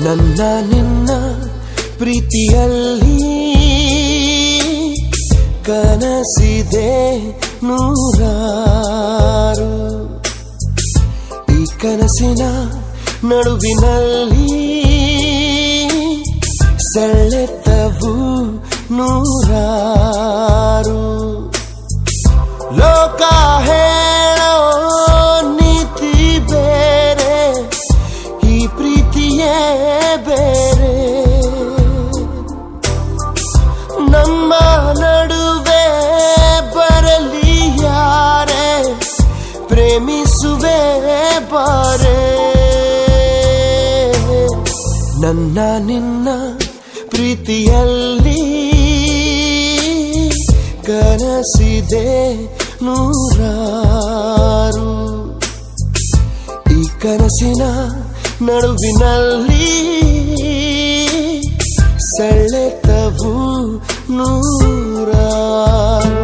ನನ್ನ ನಿನ್ನ ಪ್ರೀತಿಯಲ್ಲಿ ಕನಸಿದೆ ನೂರಾರು ಈ ಕನಸಿನ ನಡುವಿನಲ್ಲಿ ಸೆಳೆತವು ನೂರಾರು ಲೋಕ ಹೇಳೋ ನೀತಿ ಬೇರೆ ಈ ಪ್ರೀತಿಯೇ ಬೇರೆ ನಮ್ಮ ನಡುವೆ ಬರಲಿ ಯಾರೇ ಪ್ರೇಮಿಸುವೆ ಬಾರೆ ನನ್ನ ನಿನ್ನ ಪ್ರೀತಿಯಲ್ಲಿ ಕನಸಿದೆ ನೂರಾರು ಈ ಕನಸಿನ ನಡುವಿನಲ್ಲಿ ಸೆಳೆತವು ನೂರಾರು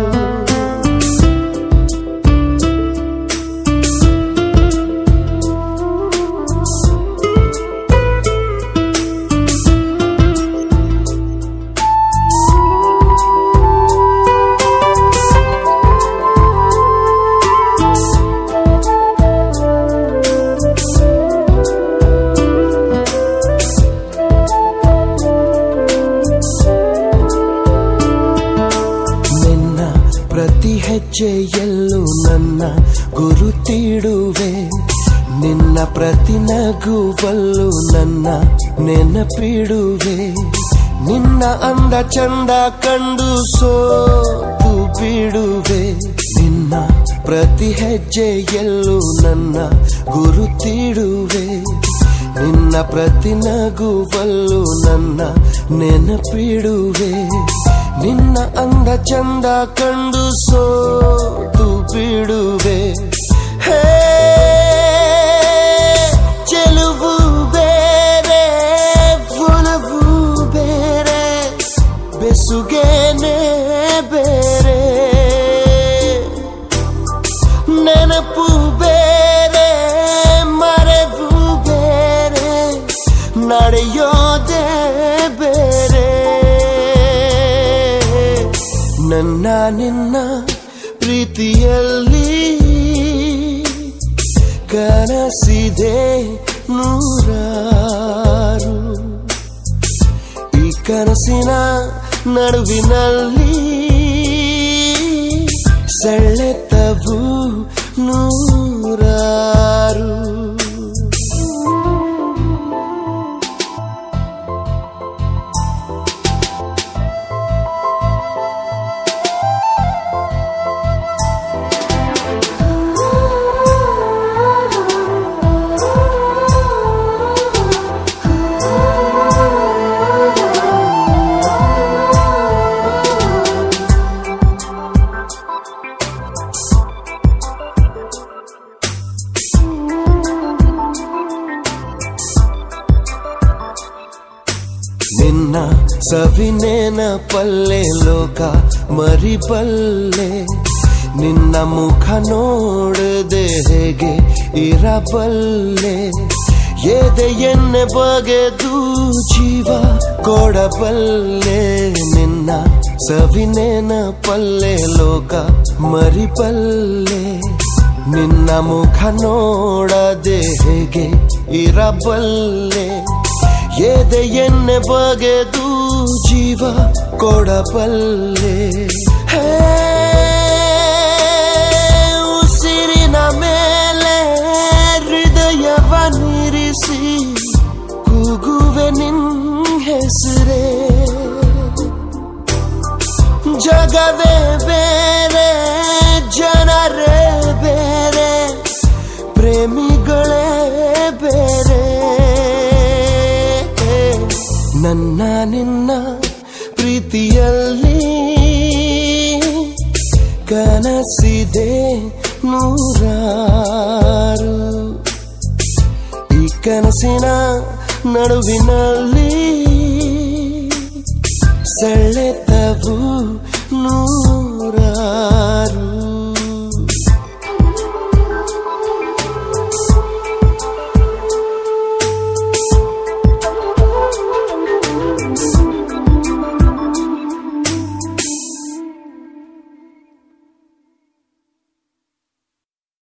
ನಿನ್ನ ಪ್ರತಿ ಹೆಜ್ಜೆಯಲ್ಲೂ ನನ್ನ ಗುರುತಿಡುವೆ ನಿನ್ನ ಪ್ರತಿ ನಗುವಲ್ಲೂ ನನ್ನ ನೆನಪಿಡುವೆ ನಿನ್ನ ಅಂದ ಚಂದ ಕಂಡು ಸೋತು ಬಿಡುವೆ ನಿನ್ನ ಪ್ರತಿ ಹೆಜ್ಜೆಯಲ್ಲೂ ನನ್ನ ಗುರುತಿಡುವೆ ನಿನ್ನ ಪ್ರತಿ ನಗುವಲ್ಲೂ ನನ್ನ ನೆನಪಿಡುವೆ ನಿನ್ನ ಅಂದ ಚಂದ ಕಂಡು ಸೋತು ಬಿಡುವೆ ಹೇ ಚೆಲುವು ಬೇರೆ ಒಲವು ಬೇರೆ ಬೆಸುಗೇನೆ ಬೇರೆ ನೆನಪು ಬೇರೆ ಮರೆವು ಬೇರೆ ನಡೆಯೋದೇ ಬೇರೆ ನನ್ನ ನಿನ್ನ ಪ್ರೀತಿಯಲ್ಲಿ ಕನಸಿದೆ ನೂರಾರು ಈ ಕನಸಿನ ನಡುವಿನಲ್ಲಿ ಸೆಳೆತವು ನೂರಾರು ನಿನ್ನ ಸವಿನೇನ ಪಲ್ಲೆ ಲೋಕ ಮರಿಬಲ್ಲೆ ನಿನ್ನ ಮುಖ ನೋಡದೆ ಹೇಗೆ ಇರಬಲ್ಲೆ ಎದೆಯನ್ನೆ ಬಗೆದು ಜೀವ ಕೊಡಬಲ್ಲೆ ನಿನ್ನ ಸವಿನೇನ ಪಲ್ಲೆ ಲೋಕ ಮರಿಬಲ್ಲೆ ನಿನ್ನ ಮುಖ ನೋಡದೆ ಹೇಗೆ ಇರಬಲ್ಲೆ ಎದೆಯನ್ನೆ ಬಗೆದು ಜೀವ ಕೊಡಬಲ್ಲೆ ಹೇ, ಉಸಿರಿನ ಮೇಲೆ ಹೃದಯವ ನಿರಿಸಿ ಕೂಗುವೆ ನಿನ್ ಹೆಸರೇ ಜಗವೇ ಬೇರೆ ಜನರೇ ಬೇರೆ ಪ್ರೇಮಿಗಳೇ ಬೇರೆ ನನ್ನ ನಿನ್ನ ಪ್ರೀತಿಯಲ್ಲಿ ಕನಸಿದೆ ನೂರಾರು ಈ ಕನಸಿನ ನಡುವಿನಲ್ಲಿ ಸೆಳೆತವು ನೂರಾರು